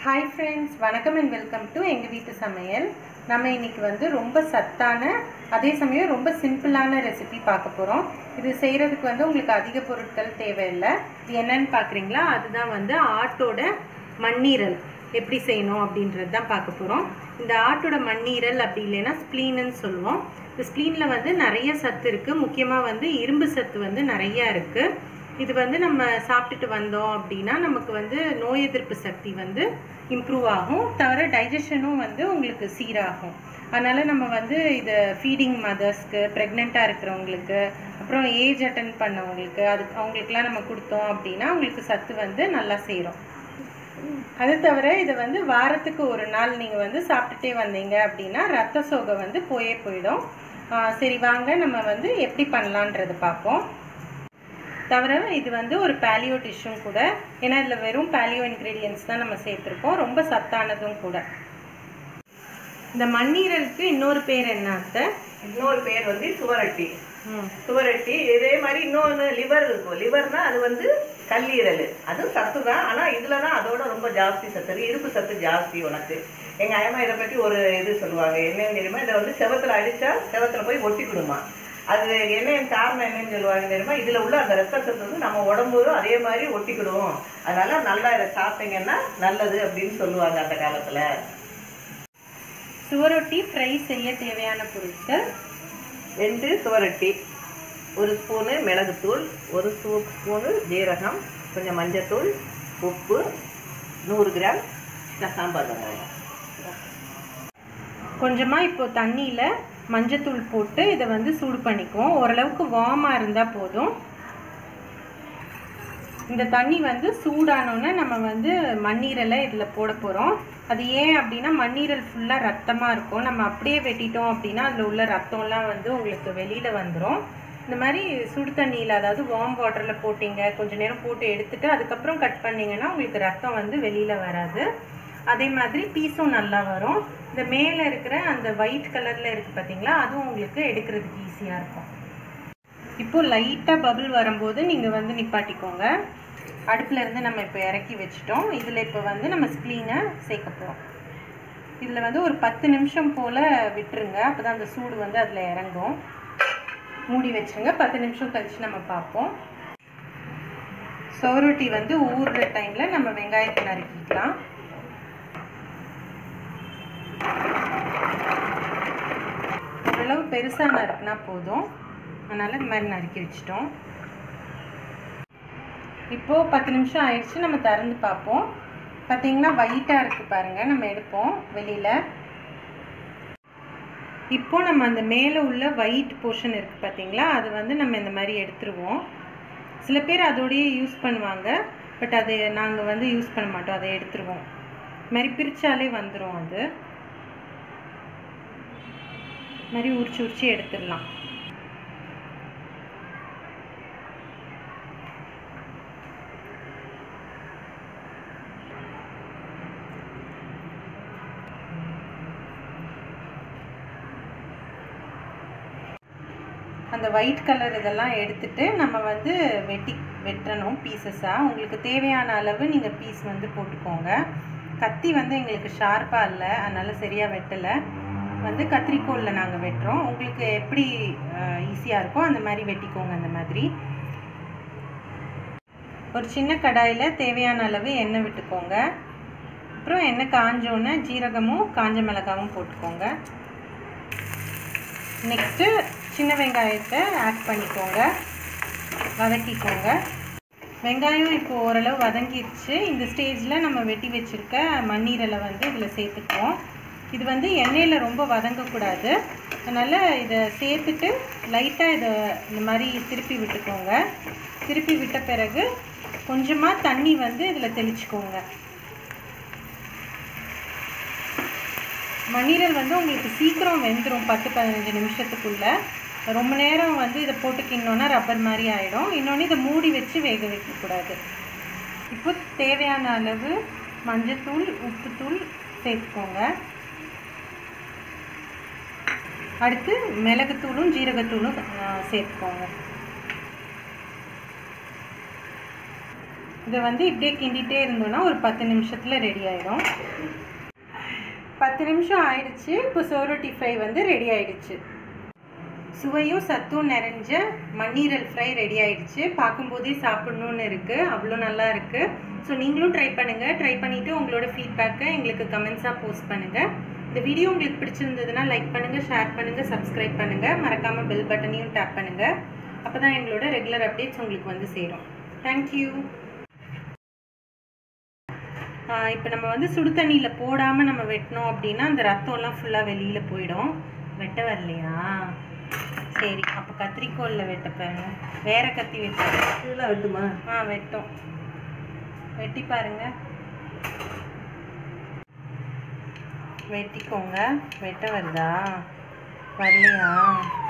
hi friends வணக்கம் and welcome to எங்கள் வீட்டு சமையல் நம்ம இன்னைக்கு வந்து ரொம்ப சத்தான அதே சமயம் ரொம்ப சிம்பிளான ரெசிபி பார்க்க போகிறோம் இது செய்கிறதுக்கு வந்து உங்களுக்கு அதிக பொருட்கள் தேவையில்லை இது என்னன்னு பார்க்குறீங்களா அதுதான் வந்து ஆட்டோட மண்ணீரல் எப்படி செய்யணும் அப்படின்றது தான் பார்க்க போகிறோம் இந்த ஆட்டோட மண்ணீரல் அப்படி இல்லைன்னா ஸ்ப்ளீனுன்னு சொல்லுவோம் இந்த ஸ்ப்ளீனில் வந்து நிறைய சத்து இருக்குது முக்கியமாக வந்து இரும்பு சத்து வந்து நிறைய இருக்குது இது வந்து நம்ம சாப்பிட்டுட்டு வந்தோம் அப்படின்னா நமக்கு வந்து நோய் எதிர்ப்பு சக்தி வந்து இம்ப்ரூவ் ஆகும் தவிர டைஜஷனும் வந்து உங்களுக்கு சீராகும் அதனால நம்ம வந்து இதை ஃபீடிங் மதர்ஸ்க்கு ப்ரெக்னெண்ட்டாக இருக்கிறவங்களுக்கு அப்புறம் ஏஜ் அட்டன் பண்ணவங்களுக்கு அது அவங்களுக்குலாம் நம்ம கொடுத்தோம் அப்படின்னா அவங்களுக்கு சத்து வந்து நல்லா சேரும் அது தவிர இதை வந்து வாரத்துக்கு ஒரு நாள் நீங்கள் வந்து சாப்பிட்டுட்டே வந்தீங்க அப்படின்னா ரத்த சோகை வந்து போயே போயிடும் ஆஹ் சரி வாங்க நம்ம வந்து எப்படி பண்ணலான்றது பார்ப்போம் தவிர இது வந்து ஒரு பேலியோ டிஷ்ஷும் கூட ஏன்னா இதில் வெறும் பேலியோ இன்க்ரீடியன்ஸ் தான் நம்ம சேர்த்துருக்கோம் ரொம்ப சத்தானதும் கூட இந்த மண்ணீரலுக்கு இன்னொரு பேர் என்ன அத்தை இன்னொரு பேர் வந்து சுவரட்டி ம் சுவரட்டி இதே மாதிரி இன்னொன்று லிவர் இருக்கும் லிவர்னா அது வந்து கல்லீரல் அதுவும் சத்து தான் ஆனால் இதில் தான் அதோட ரொம்ப ஜாஸ்தி சத்து இருக்கு இருப்பு சத்து ஜாஸ்தி உனக்கு எங்கள் அம்மா இதை பற்றி ஒரு இது சொல்லுவாங்க என்னன்னு தெரியுமா இதை வந்து செவத்தில் அடித்தா செவத்தில் போய் ஒட்டிக்கிடுமா அது என்ன காரணம் என்னன்னு சொல்லுவாங்க தெரியுமா இதில் உள்ள அந்த ரத்த சத்து வந்து நம்ம உடம்பும் அதே மாதிரி ஒட்டிக்கிடும் அதனால நல்லா இதை சாப்பிட்டீங்கன்னா நல்லது அப்படின்னு சொல்லுவாங்க அந்த காலத்தில் சுவரொட்டி ஃப்ரை செய்ய தேவையான பொருட்கள் ரெண்டு சுவரொட்டி ஒரு ஸ்பூனு மிளகுத்தூள் ஒரு ஸ்பூ ஸ்பூனு ஜீரகம் கொஞ்சம் மஞ்சத்தூள் உப்பு நூறு கிராம் சாம்பார் வெங்காயம் கொஞ்சமாக இப்போ தண்ணியில் மஞ்சத்தூள் போட்டு இதை வந்து சூடு பண்ணிக்குவோம் ஓரளவுக்கு வார்மாக இருந்தால் போதும் இந்த தண்ணி வந்து சூடானோன்னே நம்ம வந்து மண்ணீரலை இதில் போட போகிறோம் அது ஏன் அப்படின்னா மண்ணீரல் ஃபுல்லாக ரத்தமாக இருக்கும் நம்ம அப்படியே வெட்டிட்டோம் அப்படின்னா அதில் உள்ள ரத்தம்லாம் வந்து உங்களுக்கு வெளியில் வந்துடும் இந்த மாதிரி சுடு தண்ணியில் அதாவது வார்ம் வாட்டரில் போட்டிங்க கொஞ்ச நேரம் போட்டு எடுத்துட்டு அதுக்கப்புறம் கட் பண்ணிங்கன்னா உங்களுக்கு ரத்தம் வந்து வெளியில் வராது அதே மாதிரி பீஸும் நல்லா வரும் இந்த மேலே இருக்கிற அந்த ஒயிட் கலரில் இருக்குது பார்த்தீங்களா அதுவும் உங்களுக்கு எடுக்கிறதுக்கு ஈஸியாக இருக்கும் இப்போ லைட்டாக பபிள் வரும்போது நீங்கள் வந்து நிப்பாட்டிக்கோங்க அடுப்புல இருந்து நம்ம இப்போ இறக்கி வச்சிட்டோம் இதில் இப்போ வந்து நம்ம ஸ்ப்ளீனை சேர்க்க போகிறோம் இதில் வந்து ஒரு பத்து நிமிஷம் போல் விட்டுருங்க அப்போ தான் அந்த சூடு வந்து அதில் இறங்கும் மூடி வச்சுருங்க பத்து நிமிஷம் கழிச்சு நம்ம பார்ப்போம் சோரொட்டி வந்து ஊறுற டைமில் நம்ம வெங்காயத்தை நறுக்கிக்கலாம் ஓரளவு பெருசாக நறுக்குனா போதும் அதனால் இந்த மாதிரி நறுக்கி வச்சிட்டோம் இப்போது பத்து நிமிஷம் ஆயிடுச்சு நம்ம திறந்து பார்ப்போம் பார்த்தீங்கன்னா ஒயிட்டாக இருக்குது பாருங்கள் நம்ம எடுப்போம் வெளியில் இப்போ நம்ம அந்த மேலே உள்ள ஒயிட் போர்ஷன் இருக்குது பார்த்தீங்களா அது வந்து நம்ம இந்த மாதிரி எடுத்துருவோம் சில பேர் அதோடயே யூஸ் பண்ணுவாங்க பட் அது நாங்கள் வந்து யூஸ் பண்ண மாட்டோம் அதை எடுத்துருவோம் இது மாதிரி பிரித்தாலே வந்துடும் அது இது மாதிரி உரிச்சு உரிச்சு எடுத்துடலாம் அந்த ஒயிட் கலர் இதெல்லாம் எடுத்துட்டு நம்ம வந்து வெட்டி வெட்டணும் பீசஸாக உங்களுக்கு தேவையான அளவு நீங்கள் பீஸ் வந்து போட்டுக்கோங்க கத்தி வந்து எங்களுக்கு ஷார்ப்பாக இல்லை அதனால் சரியாக வெட்டலை வந்து கத்திரிக்கோலில் நாங்கள் வெட்டுறோம் உங்களுக்கு எப்படி ஈஸியாக இருக்கோ அந்த மாதிரி வெட்டிக்கோங்க அந்த மாதிரி ஒரு சின்ன கடாயில் தேவையான அளவு எண்ணெய் விட்டுக்கோங்க அப்புறம் எண்ணெய் காஞ்சோன்னே ஜீரகமும் காஞ்ச மிளகாவும் போட்டுக்கோங்க நெக்ஸ்ட்டு சின்ன வெங்காயத்தை ஆட் பண்ணிக்கோங்க வதக்கிக்கோங்க வெங்காயம் இப்போ ஓரளவு வதங்கிடுச்சு இந்த ஸ்டேஜில் நம்ம வெட்டி வச்சுருக்க மண்ணீரலை வந்து இதில் சேர்த்துக்குவோம் இது வந்து எண்ணெயில் ரொம்ப வதங்கக்கூடாது அதனால் இதை சேர்த்துட்டு லைட்டாக இதை இந்த மாதிரி திருப்பி விட்டுக்கோங்க திருப்பி விட்ட பிறகு கொஞ்சமாக தண்ணி வந்து இதில் தெளிச்சுக்கோங்க மண்ணீரல் வந்து உங்களுக்கு சீக்கிரம் வெந்துடும் பத்து பதினஞ்சு நிமிஷத்துக்குள்ளே ரொம்ப நேரம் வந்து இதை போட்டு கிண்ணோன்னா ரப்பர் மாதிரி ஆகிடும் இன்னொன்று இதை மூடி வச்சு வேக வைக்கக்கூடாது இப்போ தேவையான அளவு மஞ்சத்தூள் உப்புத்தூள் சேர்த்துக்கோங்க அடுத்து மிளகுத்தூளும் ஜீரகத்தூளும் சேர்த்துக்கோங்க இதை வந்து இப்படியே கிண்டிகிட்டே இருந்தோம்னா ஒரு பத்து நிமிஷத்தில் ரெடி ஆயிடும் பத்து நிமிஷம் ஆயிடுச்சு இப்போ சோரொட்டி ஃப்ரை வந்து ரெடி ஆயிடுச்சு சுவையும் சத்தும் நிறைஞ்ச மண்ணீரல் ஃப்ரை ரெடி ஆயிடுச்சு பார்க்கும்போதே சாப்பிடணும்னு இருக்குது அவ்வளோ நல்லா இருக்குது ஸோ நீங்களும் ட்ரை பண்ணுங்கள் ட்ரை பண்ணிவிட்டு உங்களோட ஃபீட்பேக்கை எங்களுக்கு கமெண்ட்ஸாக போஸ்ட் பண்ணுங்கள் இந்த வீடியோ உங்களுக்கு பிடிச்சிருந்ததுன்னா லைக் பண்ணுங்கள் ஷேர் பண்ணுங்கள் சப்ஸ்கிரைப் பண்ணுங்கள் மறக்காமல் பெல் பட்டனையும் டேப் பண்ணுங்கள் அப்போ தான் எங்களோட ரெகுலர் அப்டேட்ஸ் உங்களுக்கு வந்து சேரும் தேங்க்யூ இப்போ நம்ம வந்து சுடு தண்ணியில் போடாமல் நம்ம வெட்டினோம் அப்படின்னா அந்த ரத்தம்லாம் ஃபுல்லாக வெளியில் போயிடும் வெட்ட வரலையா சரி அப்போ கத்திரிக்கோலில் வெட்ட பாருங்க வேற கத்தி வெட்ட இதெல்லாம் வெட்டுமா ஆ வெட்டும் வெட்டி பாருங்க வெட்டிக்கோங்க வெட்ட வருதா வரலையா